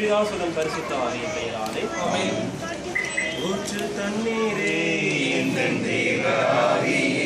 பிதாசுதம் பரிசுத்த ஆவியின் பெயராலே ஊற்று தண்ணீரே எந்தன் தேவ ஆவியே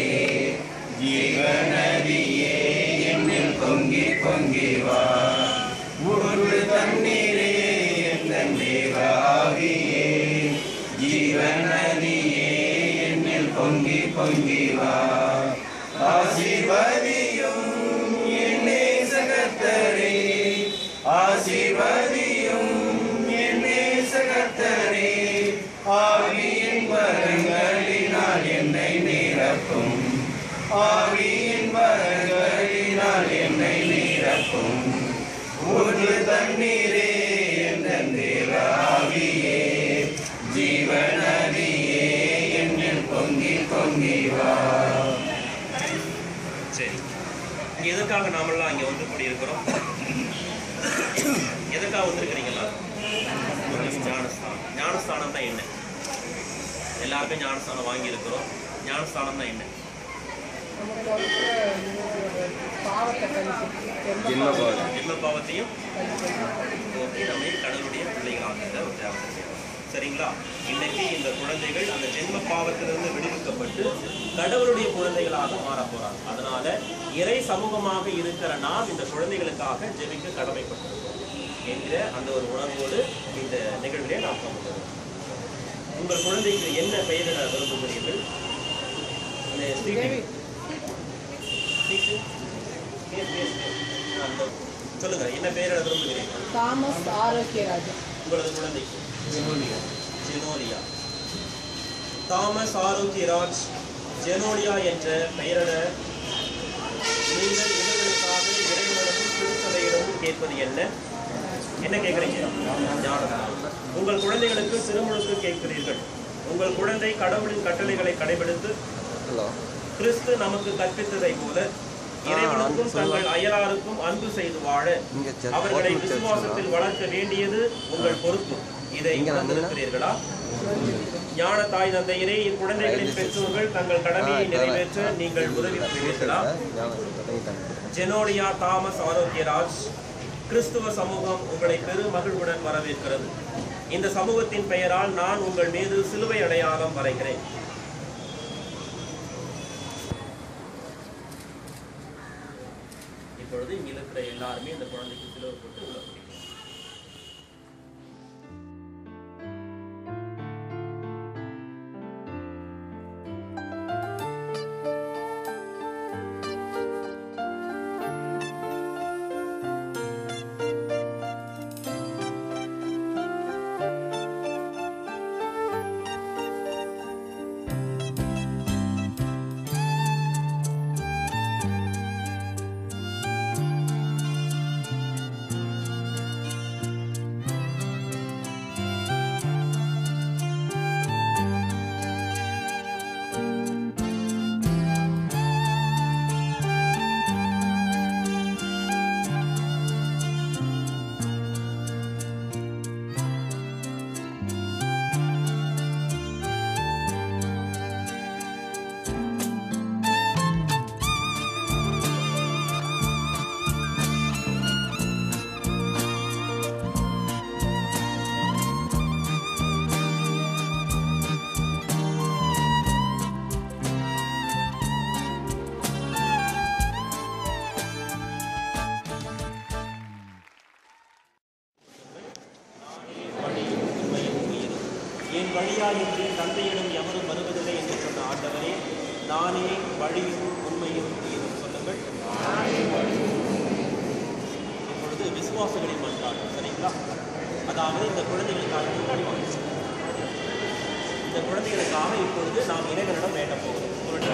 ஜீவநதியே என்னில் பொங்கி பொங்கி வா ஊற்று தண்ணீரே எந்தன் தேவ ஆவியே ஜீவநதியே என்னில் பொங்கி பொங்கி வா ஆசீர்வதியும் என்னே சகத்தரே ஆசீர்வதியும் என்னே சகத்தரே ஆவியின் வரங்களினால் என்னை நிரப்பும் ஆவியின் வரங்களினால் என்னை நிரப்பும் ஒரு தண்ணீரே என் தேவ ஆவியே ஜீவநதியே என்னில் பொங்கி பொங்கி வா சரி இங்க எதற்காக நாமெல்லாம் இங்க வந்து கூடியிருக்கிறோம் எதற்காக வந்திருக்கிறீங்களா ஞானஸ்தானம் ஞானஸ்தானம்னா என்ன எல்லாருமே ஞானஸ்தானம் வாங்கி இருக்கிறோம் ஞானஸ்தானம்னா என்ன நமக்கு வந்து பாவத்தை கழிச்சு ஜென்ம பாவம். ஜென்ம பாவத்தையும் போக்கி நம்மை கடவுளுடைய பிள்ளைகளாக ஒரு தியாகம் செய்யணும். சரிங்களா இன்னைக்கு இந்த குழந்தைகள் அந்த ஜென்ம பாவத்திலிருந்து விடுவிக்கப்பட்டு கடவுளுடைய குழந்தைகளாக மாற போறாங்க அதனால இறை சமூகமாக இருக்கிற நாம் இந்த குழந்தைகளுக்காக ஜெபிக்க கடமைப்பட்டிருக்கோம் என்கிற அந்த ஒரு உணர்வோடு இந்த நிகழ்விலே நாம் சமூகம் உங்கள் குழந்தைக்கு என்ன பெயரிட விரும்புகிறீர்கள் இந்த ஸ்ரீதேவி. ஸ்ரீதேவி. பேர், பேர், பேர். அந்த சொல்லுங்க என்ன பெயரிட விரும்புகிறீர்கள் தாமஸ் ஆரோக்கியராஜன் உங்களது குழந்தைக்கு ஜெனோலியா தாமஸ் ஆரோக்கியராஜ் ஜெனோலியா என்ற பெயரிட நீங்கள் இவர்களுக்காக இறைவனிடமும் திருச்சபையிடமும் கேட்பது என்ன என்ன கேட்குறீங்க ஞானம் உங்கள் குழந்தைகளுக்கு திருமுழுக்கு கேட்கிறீர்கள் உங்கள் குழந்தை கடவுளின் கட்டளைகளை கடைபிடித்து ஹலோ கிறிஸ்து நமக்கு கற்பித்ததை போல இறைவனுக்கும் தங்கள் அயலாருக்கும் அன்பு செய்து வாழ இங்க சர்ச் அவர்களை ஓப்பன் சர்ச் விசுவாசத்தில் வளர்க்க வேண்டியது உங்கள் பொறுப்பு இதை இங்க வந்து உணர்ந்திருக்கிறீர்களா ஞான தாய் தந்தையரே இக்குழந்தைகளின் பெற்றோர்கள் தங்கள் கடமையை நிறைவேற்ற நீங்கள் உதவி புரிவீர்களா ஜெனோடியா தாமஸ் ஆரோக்கியராஜ் கிறிஸ்துவ சமூகம் உங்களை பெரு மகிழ்வுடன் வரவேற்கிறது இந்த சமூகத்தின் பெயரால் நான் உங்கள் மீது சிலுவை அடையாளம் வரைகிறேன் இப்பொழுது இங்க இருக்கிற எல்லாருமே இந்த குழந்தைக்கு சிலுவை போட்டு உள்ள போறீங்க வழியும் உண்மையும் உயிரும் என் வழியாயின்றி தந்தையிடம் எவரும் வருவதில்லை என்று சொன்ன ஆண்டவரே நானே வழியும் உண்மையும் உயிரும் சொல்லுங்கள் இப்பொழுது விசுவாசங்களின் மன்றாடு சரிங்களா அதாவது இந்த குழந்தைகளுக்காக முன்னாடி வாங்க இந்த குழந்தைகளுக்காக இப்பொழுது நாம் இறைவனிடம் வேண்ட போகிறோம்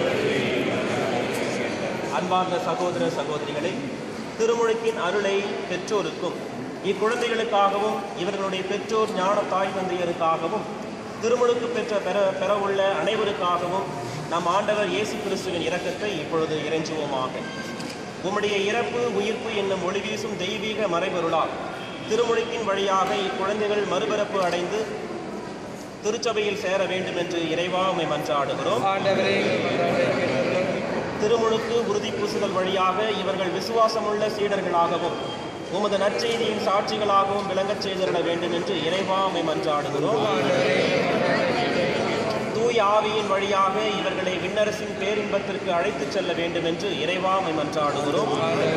அன்பார்ந்த சகோதர சகோதரிகளே திருமுழுக்கின் அருளை பெற்றோருக்கும் இக்குழந்தைகளுக்காகவும் இவர்களுடைய பெற்றோர் ஞான தாய் தந்தையருக்காகவும் திருமுழுக்கு பெற்ற பெற பெறவுள்ள அனைவருக்காகவும் நம் ஆண்டவர் இயேசு கிறிஸ்துவின் இரக்கத்தை இப்பொழுது இறைஞ்சுவோமாக உம்முடைய இறப்பு உயிர்ப்பு என்னும் ஒளி வீசும் தெய்வீக மறைபொருளால் திருமுழுக்கின் வழியாக இக்குழந்தைகள் மறுபிறப்பு அடைந்து திருச்சபையில் சேர வேண்டும் என்று இறைவா உம்மை மன்றாடுகிறோம் ஆண்டவரே எங்கள் மன்றாட்டை கேட்டருளும். திருமுழுக்கு உறுதி பூசுதல் வழியாக இவர்கள் விசுவாசமுள்ள சீடர்களாகவும் உமது நற்செய்தியின் சாட்சிகளாகவும் விளங்கச் செய்திட வேண்டும் என்று இறைவா உம்மை மன்றாடுகிறோம் தூய ஆவியின் வழியாக இவர்களை விண்ணரசின் பேரின்பத்திற்கு அழைத்துச் செல்ல வேண்டும் என்று இறைவா உம்மை மன்றாடுகிறோம்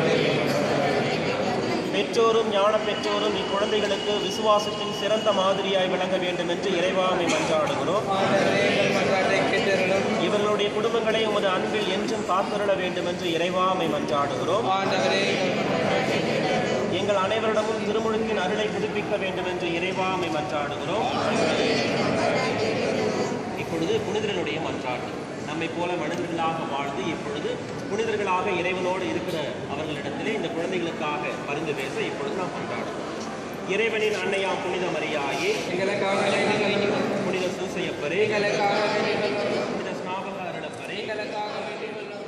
பெற்றோரும் ஞான பெற்றோரும் இக்குழந்தைகளுக்கு விசுவாசத்தின் சிறந்த மாதிரியாய் விளங்க வேண்டும் என்று இறைவாமை மன்றாடுகிறோம் இவர்களுடைய குடும்பங்களை உமது அன்பில் என்றும் காத்திருள வேண்டும் என்று இறைவாமை மன்றாடுகிறோம் எங்கள் அனைவரிடமும் திருமுழுக்கின் அருளை புதுப்பிக்க வேண்டும் என்று இறைவாமை மன்றாடுகிறோம் இப்பொழுது புனிதர்களுடைய மன்றாட்டு நம்மை போல மனிதர்களாக வாழ்ந்து இப்பொழுது புனிதர்களாக இறைவனோடு இருக்கிற அவர்களிடத்திலே இந்த குழந்தைகளுக்காக பரிந்து பேச இப்பொழுது நாம் கொண்டாடுவோம் இறைவனின் அன்னையாம் புனித மரியாயே எங்களுக்காக வேண்டிக் கொள்ளுங்கள். புனித சூசையப்பரே எங்களுக்காக வேண்டிக் கொள்ளுங்கள். புனித ஸ்நாபக அருளப்பரே எங்களுக்காக வேண்டிக் கொள்ளுங்கள்.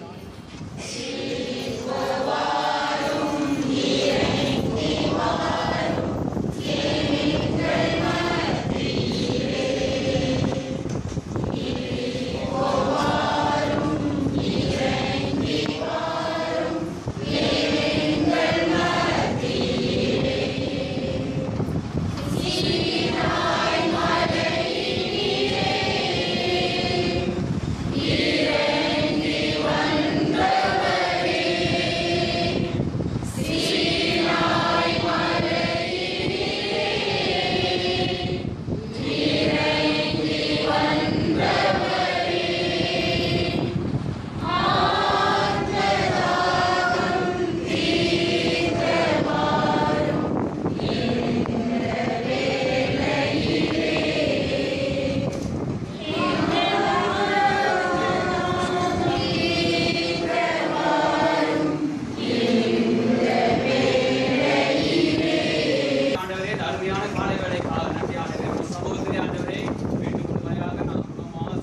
ஆண்டவரே இந்த அருமையான காலை வேலைக்காக நன்றி ஆண்டவரே உங்கள் சமூகத்திலே ஆண்டவரே மீண்டும் ஒரு முறையாக நாம் குடும்பமாக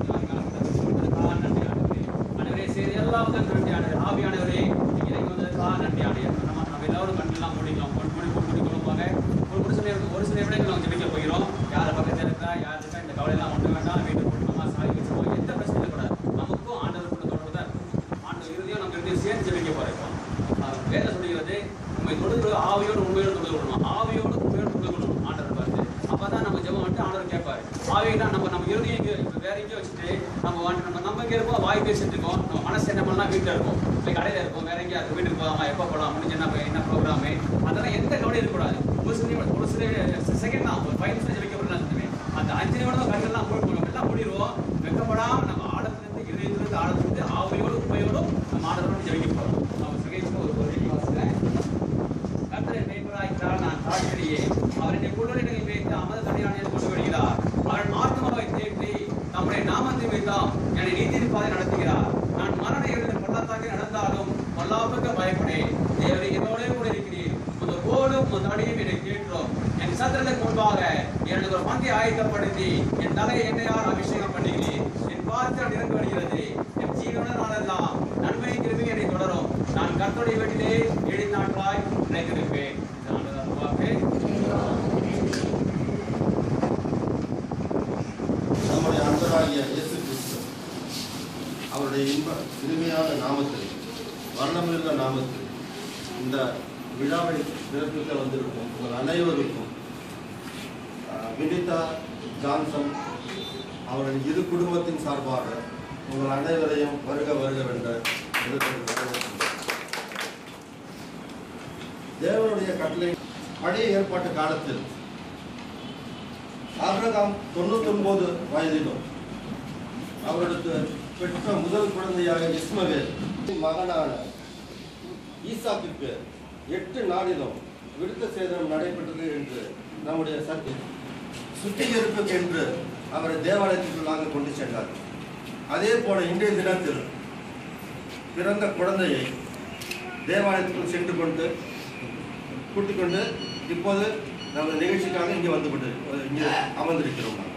செஞ்சுக்காக நன்றி ஆண்டவரே ஆண்டவரே சரி எல்லாம் வந்து நன்றி ஆண்டவரே ஆவியானவரே இதை வந்ததுக்காக நன்றி ஆண்டவரே நம்ம நம்ம எல்லாரும் கண்ணெல்லாம் மூடிக்கலாம் ஒன்று மணி மூணு மணி குழுவாக ஒரு ஒரு சில ஒரு சில விடங்கள் நம்ம ஜெபிக்க போகிறோம் யாரை பக்கத்தில் இருக்கா யார் இருக்கா இந்த கவலையெல்லாம் ஒன்று வேண்டாம் வீட்டு குடும்பமாக சாய் வச்சுருவோம் எந்த பிரச்சனையும் கூட நமக்கும் ஆண்டவருக்குள்ள தொடர்பு தான் இருக்கும் ஆண்டவர் இறுதியும் நம்ம இறுதியும் சேர்ந்து ஜெபிக்க போகிறோம் வேதம் சொல்லுகிறது உண்மை தொழுது ஆவியோடு உண்மையோடு தொழுது கொள்ளணும் ஆவியோடு உண்மையோடு தொழுது கொள்ளணும் ஆண்டவர் பார்த்து அப்பதான் நம்ம ஜெபம் வந்துட்டு ஆண்டவர் கேட்பாரு ஆவியினா நம்ம நம்ம இறுதியும் இங்கே இப்ப வேற எங்கேயோ வச்சுட்டு நம்ம வந்து நம்ம நம்ம இங்கே இருக்கோம் வாய் பேசிட்டு இருக்கோம் நம்ம மனசு என்ன பண்ணலாம் வீட்டில் இருக்கும் இல்லை கடையில் இருக்கும் வேற எங்கேயா இருக்கும் வீட்டுக்கு போகலாமா எப்போ போகலாம் முடிஞ்சு என்ன என்ன ப்ரோக்ராமு அதெல்லாம் எந்த கவலையும் இருக்கக்கூடாது ஒரு சில ஒரு சில செகண்ட் தான் ஒரு ஃபைவ் நிமிஷம் ஜெபிக்கப்படலாம் சொல்லுவேன் அந்த அஞ்சு நிமிடம் கண்கள்லாம் மூடி போடுவோம் எல்லாம் மூடிடுவோம் வெக்கப்படாம நம்ம ஆழத்திலிருந்து இதயத்திலிருந்து ஆழத்திலிருந்து ஆவியோடு உண்மையோடும் நம்ம ஆடலோடு ஜெபிக்க போகிறோம் நம்ம சுகேஷ் ஒரு ஒரு வாசிக்கிறேன் கர்த்தரை மேய்ப்பராய்க்கிறார் நான் தாழ்த்தியே அவர் என்னை குடலிடங்களில் வைத்து அமத தனியானை கொண்டு வருகிறார் அவர் ஆத்மாவை தேற்றி நம்முடைய நாமத்தை வைத்தாம் என்னை நீதியின் பாதை நடத்துகிறார் நான் மரண இருந்த பள்ளத்தாக்கை நடந்தாலும் பொல்லாப்புக்கு பயப்படேன் தேவரை என்னோடே கூட இருக்கிறீர் உங்க கோடும் உன் தடியும் என்னை கேட்டோம் என் சத்திரத்துக்கு முன்பாக எனக்கு ஒரு பந்தி ஆயத்தப்படுத்தி என் தலையை எண்ணெயால் அபிஷேகம் பண்ணுகிறேன் என் பாத்திரம் நிரம்பி வருகிறது என் ஜீவன நாளெல்லாம் நன்மை கிருமி என்னை தொடரும் நான் கர்த்தருடைய வீட்டிலே ஏழு நாட்களாய் நிலைத்திருப்பேன் இது ஆண்டவர் வாக்கு. நம்முடைய அன்பராகிய இயேசு கிறிஸ்து அவருடைய இன்ப இனிமையான நாமத்தில் வர்ணமிருந்த நாமத்தில் இந்த விழாவை சிறப்பிக்க வந்திருக்கும் உங்கள் அனைவருக்கும் அஹ், வினிதா ஜான்சன் அவரின் இரு குடும்பத்தின் சார்பாக உங்கள் அனைவரையும் வருக வருகவென்ற விருதுகள் வரவேற்கின்றேன். தேவனுடைய கட்டளை பழைய ஏற்பாட்டு காலத்தில் ஆபிரகாம் தொண்ணூத்தொன்பது வயதிலும் அவருக்கு பெற்ற முதல் குழந்தையாக இஸ்மவேல் மகனான ஈசாக்கிற்கு எட்டு நாளிலும் விருத்த சேதனம் நடைபெற்றது என்று நம்முடைய சக்தி சுத்திகரிப்புக்கு என்று அவரை தேவாலயத்திற்குள்ளாக கொண்டு சென்றார் அதே போல இன்றைய தினத்தில் பிறந்த குழந்தையை தேவாலயத்துக்குள் சென்று கொண்டு கூட்டிக் கொண்டு இப்போது நம்ம நிகழ்ச்சிக்காக இங்கே வந்து கொண்டு இங்கே அமர்ந்திருக்கிறோம் நாம்.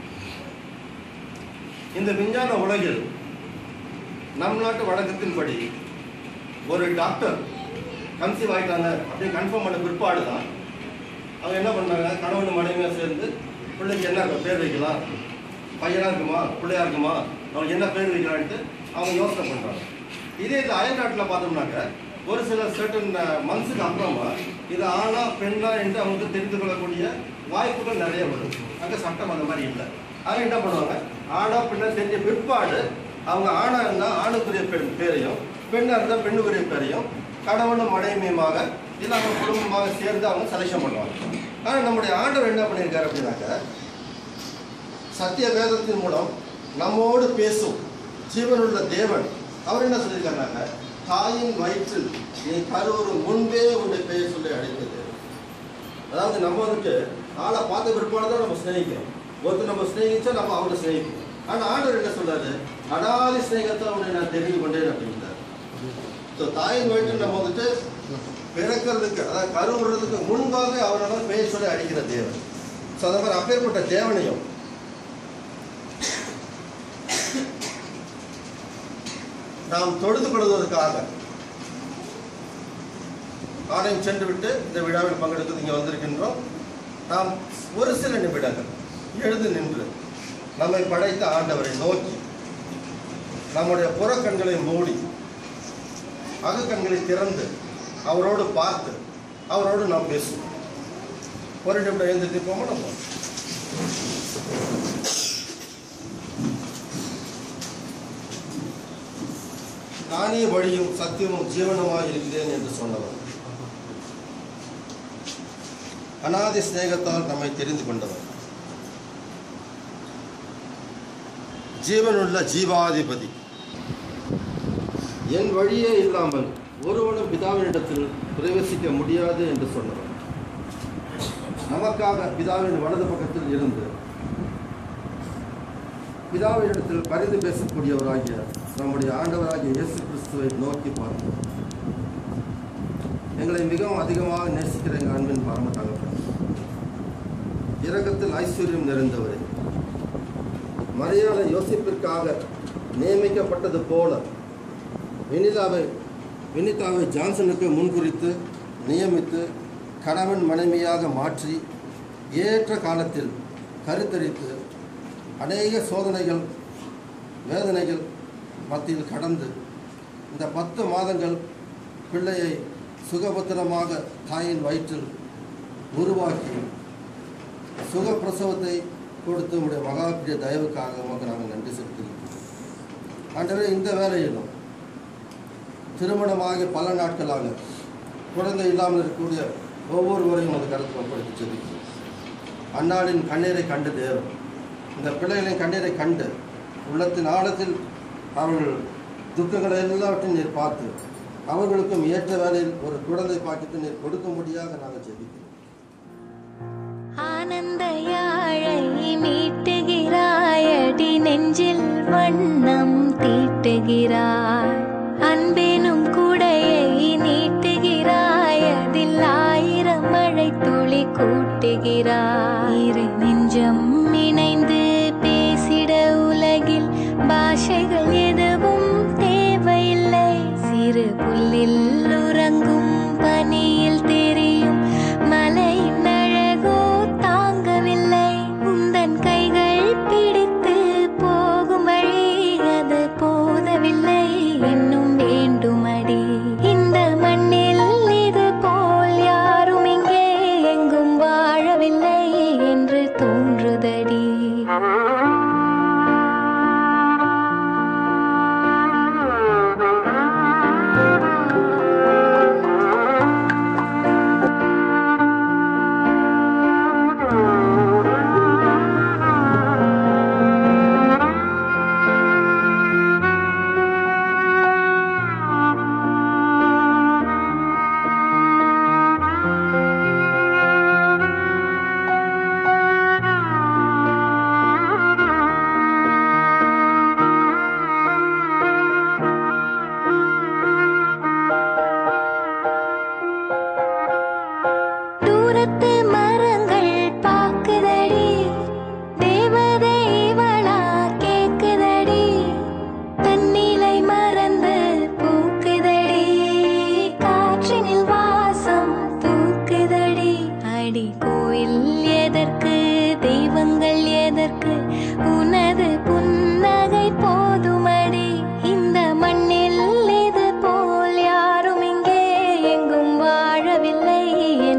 இந்த விஞ்ஞான உலகில் நம் நாட்டு வழக்கத்தின்படி ஒரு டாக்டர் கன்சீவ் ஆயிட்டாங்க அப்படின்னு கன்ஃபார்ம் பண்ண பிற்பாடு தான் அவங்க என்ன பண்ணாங்க கணவன் மனைவியாக சேர்ந்து பிள்ளைக்கு என்ன பேர் வைக்கலாம் பையனா இருக்குமா பிள்ளையா இருக்குமா அவனுக்கு என்ன பேர் வைக்கலான்ட்டு அவங்க யோசனை பண்ணுறாங்க இதே இது அயல் நாட்டில் பார்த்தோம்னாக்க ஒரு சில சர்டன் மந்த்ஸுக்கு அப்புறமா இது ஆணா பெண்ணா என்று அவங்க தெரிந்து கொள்ளக்கூடிய வாய்ப்புகள் நிறைய வரும் அங்கே சட்டம் அந்த மாதிரி இல்லை ஆக என்ன பண்ணுவாங்க ஆணா பெண்ணா தெரிஞ்ச பிற்பாடு அவங்க ஆணா இருந்தால் ஆணுக்குரிய பெண் பேரையும் பெண்ணா இருந்தால் பெண்ணுக்குரிய பேரையும் கணவனும் மனைவியுமாக இல்லை அவங்க குடும்பமாக சேர்ந்து அவங்க செலெக்ஷன் பண்ணுவாங்க ஆனால் நம்முடைய ஆண்டவர் என்ன பண்ணியிருக்காரு அப்படின்னாக்க சத்திய வேதத்தின் மூலம் நம்மோடு பேசும் ஜீவனுள்ள தேவன் அவர் என்ன சொல்லியிருக்காருனாக்க தாயின் வயிற்றில் நீ கருவுறும் முன்பே உன்னை பெயர் சொல்லி அழைத்தது அதாவது நம்ம வந்துட்டு ஆளை பார்த்த பிற்பாடு தான் நம்ம சிநேகிக்கிறோம் ஒருத்தர் நம்ம சிநேகிச்சா நம்ம அவரை சிநேகிப்போம் ஆனால் ஆண்டவர் என்ன சொல்றாரு அடாதி சிநேகத்தை உன்னை நான் தெரிந்து கொண்டேன் அப்படின்றார் ஸோ தாயின் வயிற்றில் நம்ம வந்துட்டு பிறக்கிறதுக்கு அதாவது கருவுறதுக்கு முன்பாக அவரோட பெயர் சொல்லி அடிக்கிற தேவன் ஸோ அந்த மாதிரி அப்பேற்பட்ட தேவனையும் நாம் தொழுது கொள்வதற்காக ஆலயம் சென்று விட்டு இந்த விழாவில் பங்கெடுத்து இங்கே வந்திருக்கின்றோம் நாம் ஒரு சில நிமிடங்கள் எழுந்து நின்று நம்மை படைத்த ஆண்டவரை நோக்கி நம்முடைய புறக்கண்களை மூடி அகக்கண்களை திறந்து அவரோடு பார்த்து அவரோடு நாம் பேசுவோம் ஒரு நிமிடம் எழுந்திருப்போமா நம்ம நானே வழியும் சத்தியமும் ஜீவனமாய் இருக்கிறேன் என்று சொன்னவர் அனாதி சிநேகத்தால் நம்மை தெரிந்து கொண்டவர் ஜீவனுள்ள ஜீவாதிபதி என் வழியே இல்லாமல் ஒருவனும் பிதாவினிடத்தில் பிரவேசிக்க முடியாது என்று சொன்னவர் நமக்காக பிதாவின் வலது பக்கத்தில் இருந்து பிதாவினிடத்தில் பரிந்து பேசக்கூடியவராகிய நம்முடைய ஆண்டவராகிய இயேசு கிறிஸ்துவை நோக்கி பார்த்தோம் எங்களை மிகவும் அதிகமாக நேசிக்கிற எங்கள் அன்பின் பரம தகப்பன் இரக்கத்தில் ஐஸ்வர்யம் நிறைந்தவரே மரியாதை யோசிப்பிற்காக நியமிக்கப்பட்டது போல வினிதாவை வினிதாவை ஜான்சனுக்கு முன்குறித்து நியமித்து கணவன் மனைவியாக மாற்றி ஏற்ற காலத்தில் கருத்தரித்து அநேக சோதனைகள் வேதனைகள் மத்தியில் கடந்து இந்த பத்து மாதங்கள் பிள்ளையை சுகபத்திரமாக தாயின் வயிற்றில் உருவாக்கி சுகப்பிரசவத்தை கொடுத்து உடைய மகாபிரிய தயவுக்காக உமக்கு நாங்கள் நன்றி செலுத்துகிறோம் ஆண்டவரே இந்த வேலையிலும் திருமணமாகி பல நாட்களாக குழந்தை இல்லாமல் இருக்கக்கூடிய ஒவ்வொருவரையும் அது கருத்தில் ஒப்படைத்து செலுத்துகிறோம் அன்னாளின் கண்ணீரை கண்டு தேவன் இந்த பிள்ளைகளின் கண்ணீரை கண்டு உள்ளத்தின் ஆழத்தில் அவர்கள் துக்கங்களை எல்லாவற்றையும் நீர் பார்த்து அவர்களுக்கும் ஏற்ற வேலையில் ஒரு குழந்தை பாக்கியத்தை நீர் கொடுக்கும்படியாக நாங்கள் ஜெபிக்கிறோம் ஆனந்த யாழை மீட்டுகிறாய் அடி நெஞ்சில் வண்ணம் தீட்டுகிறாய் அன்பெனும் குடையை நீட்டுகிறாய் அதில் ஆயிரம் மழை துளி கூட்டுகிறாய் இரு நெஞ்சம் இணைந்து பேசிட உலகில் பாஷைகள் எதுவும் தேவையில்லை சிறு புல்லில் உறங்கும் பனியில் தெரியும் மலையின் அழகோ தாங்கவில்லை உந்தன் கைகள் பிடித்து போகும் வழி அது போதவில்லை இன்னும் வேண்டுமடி இந்த மண்ணில் இது போல் யாரும் இங்கே எங்கும் வாழவில்லை என்று தோன்றுதடி தூரத்து மரங்கள் பாக்குதடி தேவதை இவளா கேக்குதடி தன்னிலை மறந்து பூக்குதடி காற்றினில் வாசம் தூக்குதடி அடி கோயில் எதற்கு தெய்வங்கள் எதற்கு உனது புன்னகை போதுமடி இந்த மண்ணில் இது போல் யாரும் இங்கே எங்கும் வாழவில்லை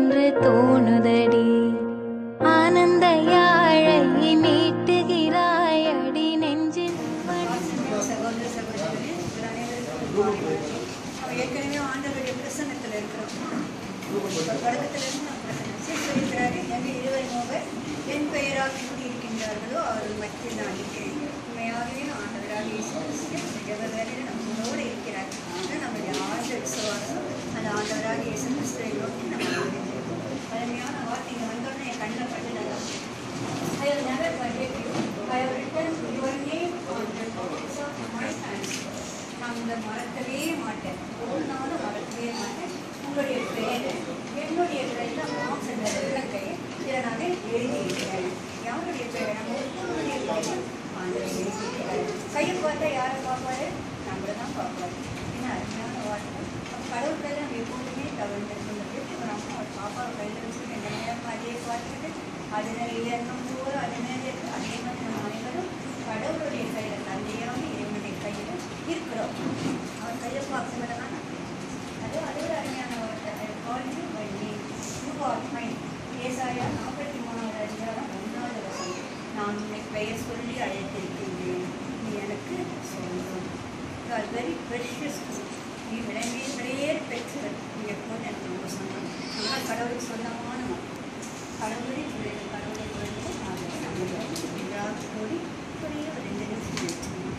தோணுதடி ஆனந்த யாழை மீட்டுகிறாய் அடி நெஞ்சில் சகோதர சகோதரர்களே உங்கள் அனைவருக்கும் மாலை வணக்கம். நம்ம ஏற்கனவே ஆண்டவருடைய பிரசன்னத்தில் இருக்கிறோம் தொடக்கத்திலிருந்து நம்ம பிரசன்னம் சீர்திருக்கிறாரு எங்க இருவர் மூவர் என் பெயரால் கூடியிருக்கின்றார்களோ அவர்கள் மத்தியில் நான் இருக்கிறேன் உண்மையாகவே ஆண்டவராக இயேசு கிறிஸ்து ஜெகவேலையில் நம்மளோடு இருக்கிறார் ஆனால் நம்முடைய ஆழ்ந்த விசுவாசம் அந்த ஆண்டவராக இயேசு கிறிஸ்துவை நோக்கி நம்ம இருக்கிறோம் பழமையான வார்த்தைங்க வந்தோடனே என் கண்ணில் பட்டு நல்லா I have never forget you. I have written your name on the tablets of my hands. நான் இந்த மறக்கவே மாட்டேன் ஒரு நாளும் மறக்கவே மாட்டேன் உங்களுடைய பெயர் என்னுடைய பெயரில் மாம்ஸ் என்ற வெள்ளக்கை இதை நான் எழுதியிருக்கிறேன் யாருடைய பெயர் நம்ம ஒருத்தருடைய பெயர் ஆண்டவர் எழுதியிருக்கிறார் கையை பார்த்தா யாரை பார்ப்பாரு நம்மளை தான் பார்ப்பாரு என்ன அருமையான வார்த்தை அப்ப கடவுள் பேரை நம்ம எப்போதுமே தவிர்த்து வீட்டுக்கு நம்ம ஒரு பாப்பாவை கையில் வச்சுட்டு எந்த நேரம் அதே பார்த்துட்டு அதில் எண்ணம் போகிற அதே அதே மாதிரி நம்ம அனைவரும் கடவுளுடைய கையில் தந்தையான இறைவனுடைய கையில் இருக்கிறோம் அவன் கையை பார்க்கறதுனா அது அது ஒரு அருமையான வார்த்தை I call you by name. You are mine. ஏசாயா நாற்பத்தி மூணாவது அதிகாரம் ஒன்றாவது வசனம் நான் உன்னை பெயர் சொல்லி அழைத்திருக்கின்றேன் நீ எனக்கு சொந்தம் யூ ஆர் வெரி ப்ரெஷியஸ் நீ விளங்கிய பெயர் பெற்றவர் நீ எப்போது எனக்கு ரொம்ப சொந்தம் ஆனால் கடவுளுக்கு சொந்தமான மக்கள் கடவுளை பிள்ளைகள் கடவுளை பிள்ளைகள் நாங்கள் நம்புகிறோம் எல்லாரும் கூடி கூடிய ஒரு ரெண்டு நிமிஷம் பேசணும்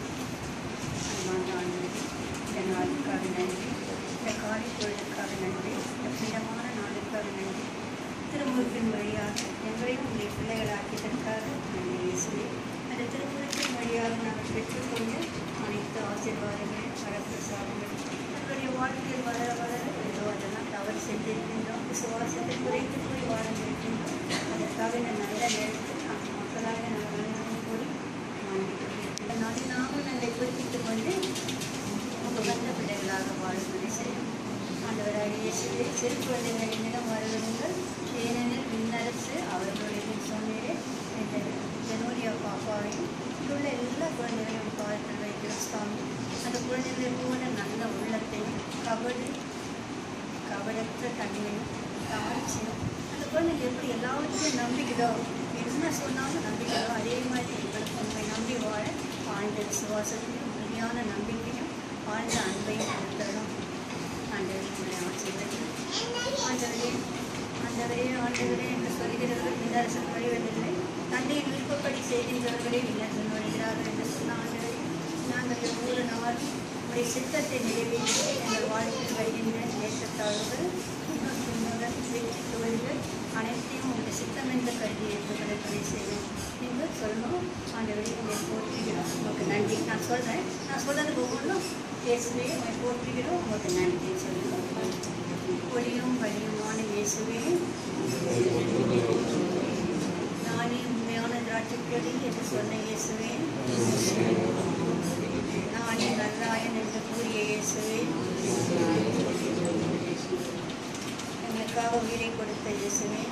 அன்பான ஆண்டவரே, இந்த நாளுக்காக நன்றி இந்த காலை பொழுதுக்காக நன்றி இந்த பிரியமான நாளுக்காக நன்றி திருமுகத்தின் வழியாக எங்களையும் உங்களுடைய பிள்ளைகளாக்கியதற்காக நன்றி இயேசுவே அந்த திருமுகத்தின் வழியாக நாங்கள் பெற்றுக்கொண்ட அனைத்து ஆசீர்வாதங்கள் வரப்பிரசாதங்கள் எங்களுடைய வாழ்க்கையில் வளர வளர ஏதோ அதெல்லாம் தவறு செஞ்சிருக்கின்றோம் விசுவாசத்தை குறைத்து போய் வாழ்ந்திருக்கின்றோம் அதற்காக இந்த நல்ல நேரத்தில் நாங்கள் மக்களாக நாங்கள் அனைவரும் கூடி வாழ்ந்துக் நாளை நாமும் நல்லை குறிப்பிட்டுக் கொண்டு உங்கள் வந்த பிள்ளைகளாக வாழ்வதை செய்யும் ஆண்டவராக இயேசுவே சிறு குழந்தைகள் என்னிடம் வருவதுங்கள் ஏனெனில் விண்ணரசு அவர்களுடைய சொன்னீரே இந்த ஜனோரியா பாப்பாவையும் இங்குள்ள எல்லா குழந்தைகளையும் பாதத்தில் வைக்கிற சுவாமி அந்த குழந்தைகளை போல நல்ல உள்ளத்தையும் கபடு கபடற்ற தன்மையும் தாழ்ச்சியும் அந்த குழந்தைங்க எப்படி எல்லாவற்றையும் நம்பிக்குதோ என்ன சொன்னாலும் நம்பிக்கையோ அதே மாதிரி எங்களுக்கு உண்மை நம்பி வாழ ஆழ்ந்த விசுவாசத்தையும் உறுதியான நம்பிக்கையும் ஆழ்ந்த அன்பையும் கொடுத்தரும் ஆண்டவரே உங்களை ஆசீர்வதியும் ஆண்டவரே ஆண்டவரே ஆண்டவரே என்று சொல்கிறவர்கள் விண்ணரசன் வருவதில்லை தந்தையின் விருப்பப்படி செய்கின்றவர்களே விண்ணரசன் வருகிறார்கள் என்று சொன்ன ஆண்டவரே நாங்கள் ஒவ்வொரு நாளும் உடைய சித்தத்தை நிறைவேற்றி எங்கள் வாழ்க்கையில் வருகின்ற தேசத்தாழ்வுகள் துன்பங்கள் வெற்றி தோல்விகள் அனைத்தையும் உங்களுடைய சித்தம் என்று கருதி ஏற்றுக்கொள்ள செய்வோம் நீங்கள் சொல்லணும் ஆண்டவரே உங்களை போற்றுகிறோம் உங்களுக்கு நன்றி நான் சொல்கிறேன் நான் சொல்கிறது ஒவ்வொன்றும் இயேசுவே உங்களை போற்றுகிறோம் உங்களுக்கு நன்றி சொல்லுங்கள் ஒளியும் வழியுமான இயேசுவே நானே உண்மையான திராட்சைக்கொடி என்று சொன்ன இயேசுவே நானே நல்லாயன் என்று கூறிய இயேசுவே எங்களுக்காக உயிரை கொடுத்த இயேசுவே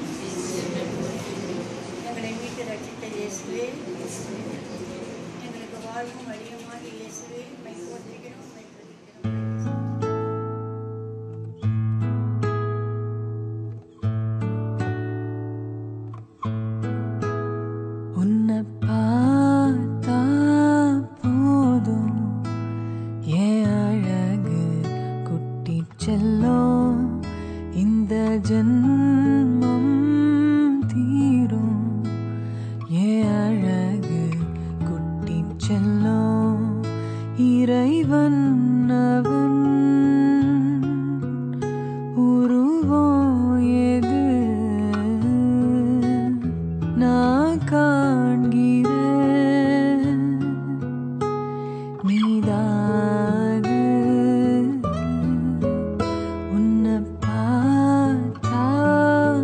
எங்களை மீட்டு ரட்சித்த இயேசுவே எங்களுக்கு வாழ்வும் வழியுமாக இயேசுவே மை போற்றுகிறோம் மை துதிக்கிறோம் உன்னை பார்த்தா போதும் ஏன் அழகு குட்டி செல்லும் இந்த ஜென்மம் தீரும் ஏன் அழகு குட்டி செல்லும் இறைவன் அவன் உருவம் எது நான் காண்கிறேன் நீதாது உன்னை பார்த்தா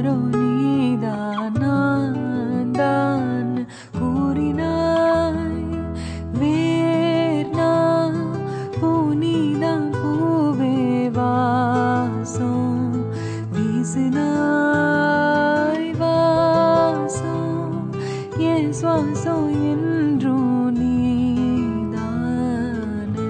யாரோ நீதான் நான் தான் கூறினாய் வேர்னா பூனிதான் பூவே வாசம் வீசினாய் வாசம் என் சுவாசம் என்றும் நீதானே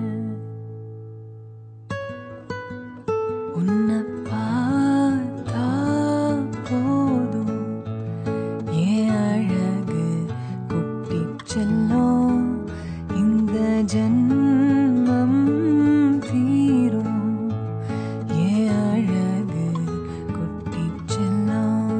உன்னை பார்த்தா போதும் ஏன் அழகு குட்டிச் செல்லும் இந்த ஜன்மம் தீரும் ஏன் அழகு குட்டிச் செல்லும்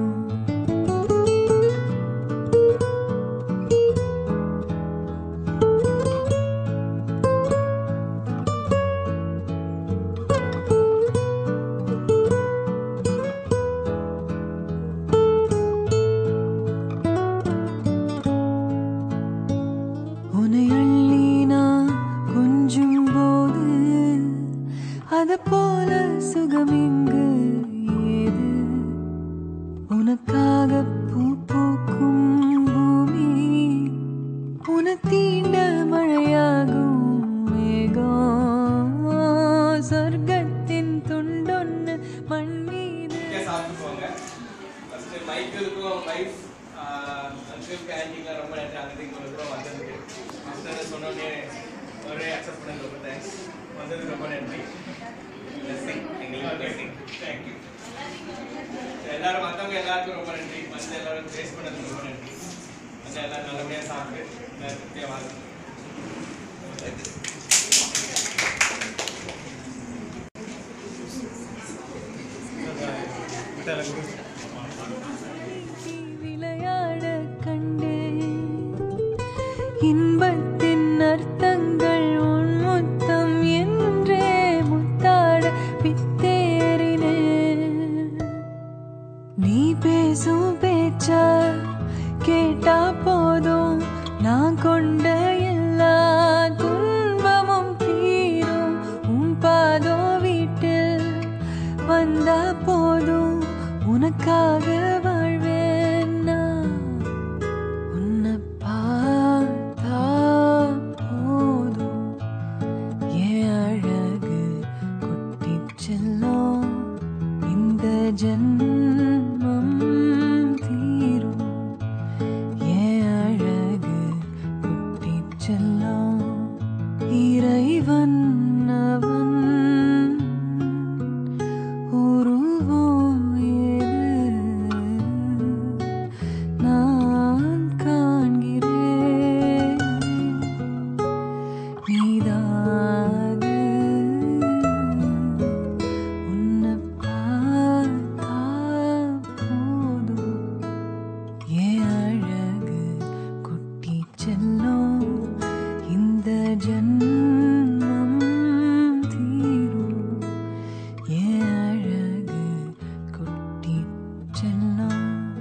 உன்னை அள்ளி நான் கொஞ்சும் போது அது போல சுகம் இங்கு ஏது உனக்காக பூ பூக்கும் பூமி உன தீண்ட மழையாகும் மேகம் சொர்க்கத்தின் துண்டொன்னு மண் மீது சாப்பிட்டு போங்க ஃபர்ஸ்ட் மைக்கிளுக்கும் லைஃப் அங்கிள் கேண்டீன்லாம் ரொம்ப நன்றி அங்கே இங்கே கூட வந்ததுக்கு ஃபஸ்ட்டு சொன்னோடனே ஒரே அக்செப்ட் பண்ணது ரொம்ப தேங்க்ஸ் வந்ததுக்கு ரொம்ப நன்றி blessing எங்களுக்கு blessing தேங்க்யூ எல்லாரும் மற்றவங்க எல்லாருக்கும் ரொம்ப நன்றி வந்து எல்லாரும் ஃபேஸ் பண்ணதுக்கு ரொம்ப நன்றி வந்து எல்லாரும் நல்லபடியாக சாப்பிட்டு எல்லாரும் திருப்தியாக வாழ்க்கை விளையாட கண்டேன் இன்பத்தின் அர்த்தங்கள் உன் முத்தம் என்றே முத்தாட பித்தேறினேன் நீ பேசும் பேச்சா கேட்டா போதும் நான் கொண்ட எல்லா துன்பமும் தீரும் உன் பாதோ வீட்டில் வந்தா போதும் உனக்காக வாழ்வேன் நான் உன்னை பார்த்தா போதும் ஏன் அழகு குட்டிச் செல்லும் இந்த ஜன்மம் தீரும் ஏன் அழகு குட்டிச் செல்லும் இறைவன் அவன் உருவம் ஏது நான் காண்கிறேன் நீதாது உன்னை பார்த்தா போதும் ஏன் அழகு குட்டிச் செல்லும் இந்த ஜன்மம் தீரும் ஏன் அழகு குட்டிச் செல்லும்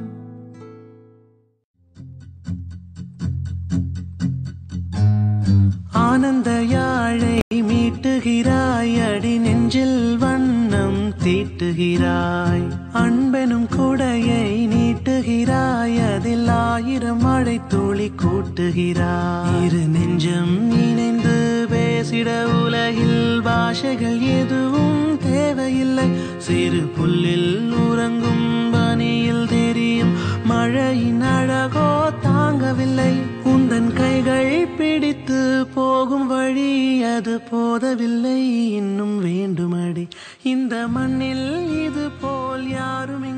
ஆனந்த யாழை மீட்டுகிறாய் அடி நெஞ்சில் வண்ணம் தீட்டுகிறாய் அன்பெனும் குடையை நீட்டுகிறாய் அதில் ஆயிரம் மழை துளி கூட்டுகிறாய் இரு நெஞ்சம் இணைந்து பேசிட உலகில் பாஷைகள் எதுவும் தேவையில்லை சிறு புல்லில் உறங்கும் பனியில் தெரியும் மழையின் அழகோ தாங்கவில்லை உந்தன் கைகள் பிடித்து போகும் வழி அது போதவில்லை இன்னும் வேண்டுமடி இந்த மண்ணில் இது போல் யாரும்